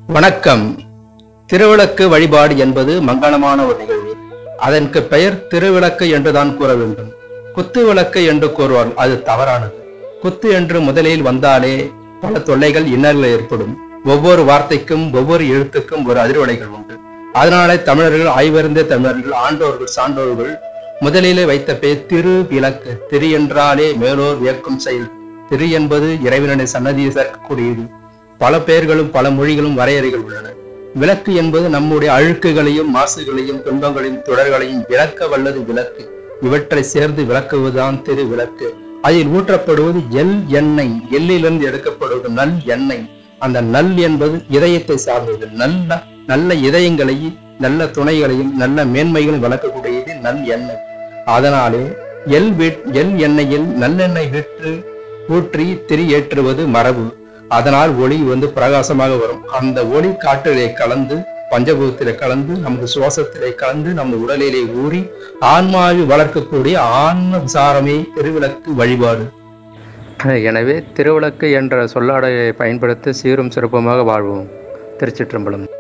வணக்கம் திருவிளக்கு வழிபாடு என்பது மங்களமான ஒரு நிகழ்வு அதற்கு பெயர் திருவிளக்கு என்றுதான் கூற வேண்டும் குத்து விளக்கு என்று கூறுவார் அது தவறானது குத்து என்று முதலில் வந்தாலே பல தொல்லைகள் இன்னல்கள் ஏற்படும் ஒவ்வொரு வார்த்தைக்கும் ஒவ்வொரு எழுத்துக்கும் ஒரு அதிர்வலைகள் உண்டு அதனாலே தமிழர்கள் ஆய்வறிந்த தமிழர்கள் ஆண்டோர்கள் சான்றோர்கள் முதலிலே வைத்த பெயர் திரு விளக்கு திரு என்றாலே மேலோர் வியக்கும் செயல் திரு என்பது இறைவனுடைய சன்னதியை சேர்க்கக்கூடியது பல பெயர்களும் பல மொழிகளும் வரையறைகள் உள்ளன விளக்கு என்பது நம்முடைய அழுக்குகளையும் மாசுகளையும் துன்பங்களையும் தொடர்களையும் விளக்க வல்லது விளக்கு இவற்றை சேர்ந்து விளக்குவதுதான் திரு விளக்கு அதில் ஊற்றப்படுவது எல் எண்ணெய் எள்ளிலிருந்து எடுக்கப்படுவது நல் எண்ணெய் அந்த நல் என்பது இதயத்தை சார்ந்தது நல்ல நல்ல இதயங்களையும் நல்ல துணைகளையும் நல்ல மேன்மைகளையும் வளர்க்கக்கூடியது நல் எண்ணெய் அதனாலே எல் வீட் எல் எண்ணெயில் நல்லெண்ணெய் விற்று ஊற்றி திரி ஏற்றுவது மரபு அதனால் ஒளி வந்து பிரகாசமாக வரும் அந்த ஒளி காற்றிலே கலந்து பஞ்சபூதத்திலே கலந்து நமது சுவாசத்திலே கலந்து நம்ம உடலிலே ஊறி ஆன்மாவை வளர்க்கக்கூடிய ஆன்ம விசாரமே திருவிளக்கு வழிபாடு எனவே திருவிளக்கு என்ற சொல்லாடையை பயன்படுத்தி சீரும் சிறப்புமாக வாழ்வோம் திருச்சிற்றம்பலம்